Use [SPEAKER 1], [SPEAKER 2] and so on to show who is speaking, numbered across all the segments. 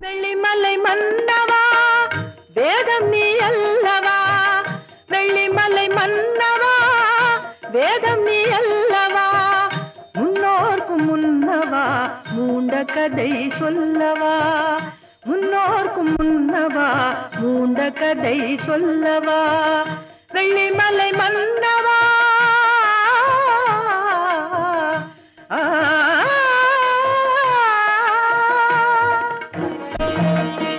[SPEAKER 1] வெள்ளிமலை மன்னவா வேதம் நீ அல்லவா வெள்ளிமலை மன்னவா வேதம் நீ அல்லவா முன்னோர்க்கு முன்னவா மூண்ட கதை சொல்லவா முன்னோர்க்கு முன்னவா மூண்ட கதை சொல்லவா வெள்ளிமலை மன்னவா ஆ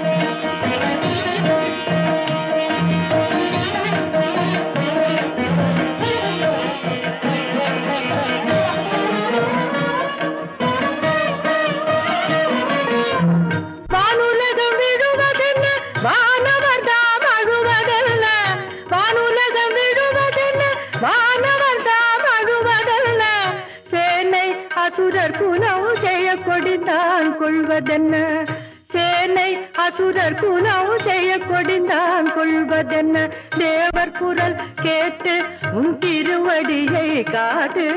[SPEAKER 1] வானுலகம் விழுவதென்ன வானவர் தாம் அழுவதல்ல வானுலகம் விழுவதென்ன வானவர் தாம் அழுவதல்ல சேனை அசுரர் குலம் ஜெய கொடிந்தான் கொள்வதென்ன சேனை அசுரர் குலம் ஜெய கொடிந்தான் கொள்வதென்ன தேவர் குரல் கேட்டு உன் திருவடியை காட்டு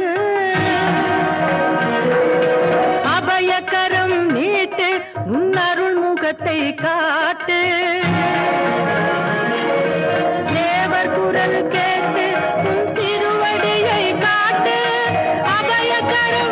[SPEAKER 1] அபயக்கரம் நீட்டு உன் அருள் முகத்தை காட்டு தேவர் குரல் கேட்டு உன் திருவடியை காட்டு அபயக்கரம்